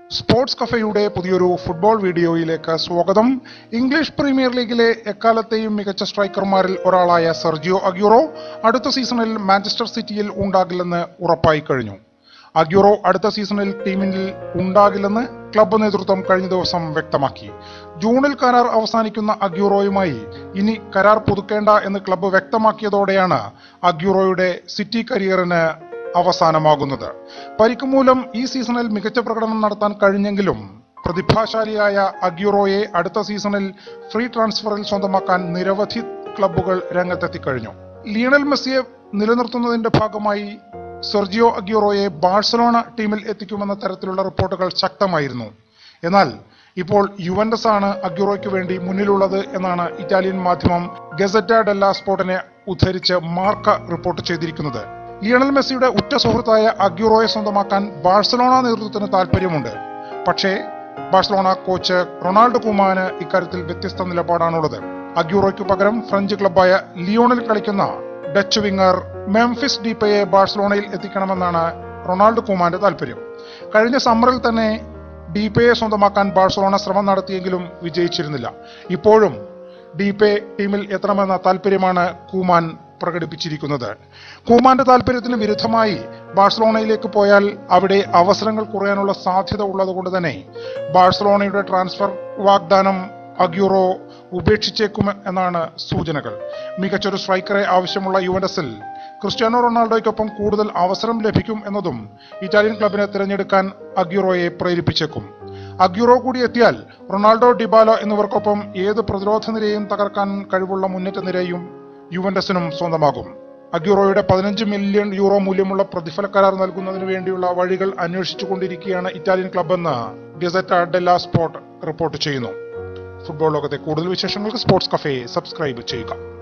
sports കഫയുടെ പുതിയൊരു football വീഡിയോയിലേക്ക് സ്വാഗതം ഇംഗ്ലീഷ് പ്രീമിയർ ലീഗിലെ എക്കാലത്തെയും മികച്ച സ്ട്രൈക്കർമാരിൽ ഒരാളായ സെർജിയോ അഗ്യൂറോ അടുത്ത സീസണിൽ മാഞ്ചസ്റ്റർ സിറ്റിയിൽ ഉണ്ടാകില്ലെന്ന് ഉറപ്പായി കഴിഞ്ഞു അഗ്യൂറോ അടുത്ത സീസണിൽ ടീമിൽ ഉണ്ടാകില്ലെന്ന് ക്ലബ്ബ് നേതൃത്വം കഴിഞ്ഞ ദിവസം വ്യക്തമാക്കി ജൂണിൽ കരാർ അവസാനിക്കുന്ന അഗ്യൂറോയുമായി ഇനി കരാർ പുതുക്കേണ്ട എന്ന് ക്ലബ്ബ് വ്യക്തമാക്കിയതോടെയാണ് അഗ്യൂറോയുടെ സിറ്റി കരിയറിന് അവസാനമാകുന്നത് പരിക്ക് മൂലം ഈ സീസണിൽ മികച്ച പ്രകടനം നടത്താൻ കഴിഞ്ഞെങ്കിലും പ്രതിഭാശാലിയായ അഗ്യൂറോയെ അടുത്ത സീസണിൽ ഫ്രീ ട്രാൻസ്ഫറിൽ സ്വന്തമാക്കാൻ നിരവധി ക്ലബ്ബുകൾ രംഗത്തെത്തി കഴിഞ്ഞു ലിയണൽ മെസ്സിയെ നിലനിർത്തുന്നതിന്റെ ഭാഗമായി സെർജിയോ അഗ്യൂറോയെ ബാഴ്സലോണ ടീമിൽ എത്തിക്കുമെന്ന തരത്തിലുള്ള റിപ്പോർട്ടുകൾ ശക്തമായിരുന്നു എന്നാൽ ഇപ്പോൾ യുവന്റസ് ആണ് അഗ്യൂറോയ്ക്ക് വേണ്ടി മുന്നിലുള്ളത് എന്നാണ് ഇറ്റാലിയൻ മാധ്യമം ഗസറ്റ ഡെല്ല സ്പോർട്ടിനെ ഉദ്ധരിച്ച് മാർക്ക റിപ്പോർട്ട് ചെയ്തിരിക്കുന്നത് ലിയണൽ മെസ്സിയുടെ ഉറ്റ സുഹൃത്തായ അഗ്യൂറോയെ സ്വന്തമാക്കാൻ ബാഴ്സലോണ നേതൃത്വത്തിന് താല്പര്യമുണ്ട് പക്ഷേ ബാഴ്സലോണ കോച്ച് റൊണാൾഡോ കുമാന് ഇക്കാര്യത്തിൽ വ്യത്യസ്ത നിലപാടാണുള്ളത് അഗ്യൂറോയ്ക്ക് പകരം ഫ്രഞ്ച് ക്ലബായ ലിയോണിൽ കളിക്കുന്ന ഡച്ച് വിങ്ങർ മെംഫിസ് ഡീപ്പയെ ബാഴ്സലോണയിൽ എത്തിക്കണമെന്നാണ് റൊണാൾഡോ കുമാന്റെ താല്പര്യം കഴിഞ്ഞ സമ്മറിൽ തന്നെ ഡീപ്പയെ സ്വന്തമാക്കാൻ ബാഴ്സലോണ ശ്രമം നടത്തിയെങ്കിലും വിജയിച്ചിരുന്നില്ല ഇപ്പോഴും ഡീപെ ടീമിൽ എത്തണമെന്ന താല്പര്യമാണ് കൂമാൻ പ്രകടിപ്പിച്ചിരിക്കുന്നത് കൂമാന്റെ താല്പര്യത്തിന് വിരുദ്ധമായി ബാഴ്സലോണയിലേക്ക് പോയാൽ അവിടെ അവസരങ്ങൾ കുറയാനുള്ള സാധ്യത ഉള്ളതുകൊണ്ട് തന്നെ ബാഴ്സലോണയുടെ ട്രാൻസ്ഫർ വാഗ്ദാനം അഗ്യൂറോ ഉപേക്ഷിച്ചേക്കും എന്നാണ് സൂചനകൾ മികച്ചൊരു സ്ട്രൈക്കറെ ആവശ്യമുള്ള യുവൻഡസിൽ ക്രിസ്ത്യാനോ റൊണാൾഡോയ്ക്കൊപ്പം കൂടുതൽ അവസരം ലഭിക്കും എന്നതും ഇറ്റാലിയൻ ക്ലബിനെ തിരഞ്ഞെടുക്കാൻ അഗ്യൂറോയെ പ്രേരിപ്പിച്ചേക്കും അഗ്യൂറോ കൂടി എത്തിയാൽ റൊണാൾഡോ ഡിബാലോ എന്നിവർക്കൊപ്പം ഏത് പ്രതിരോധ നിരയും തകർക്കാൻ കഴിവുള്ള മുന്നേറ്റ നിരയും യുവന്റസിനും സ്വന്തമാകും അഗ്യൂറോയുടെ പതിനഞ്ച് മില്യൺ യൂറോ മൂല്യമുള്ള പ്രതിഫല കരാർ നൽകുന്നതിന് വേണ്ടിയുള്ള വഴികൾ അന്വേഷിച്ചുകൊണ്ടിരിക്കുകയാണ് ഇറ്റാലിയൻ ക്ലബെന്ന് ഗസറ്റ ഡെല്ല സ്പോർട്ട് റിപ്പോർട്ട് ചെയ്യുന്നു ഫുട്ബോൾ ലോകത്തെ കൂടുതൽ വിശേഷങ്ങൾക്ക് സ്പോർട്സ് കഫേ സബ്സ്ക്രൈബ് ചെയ്യുക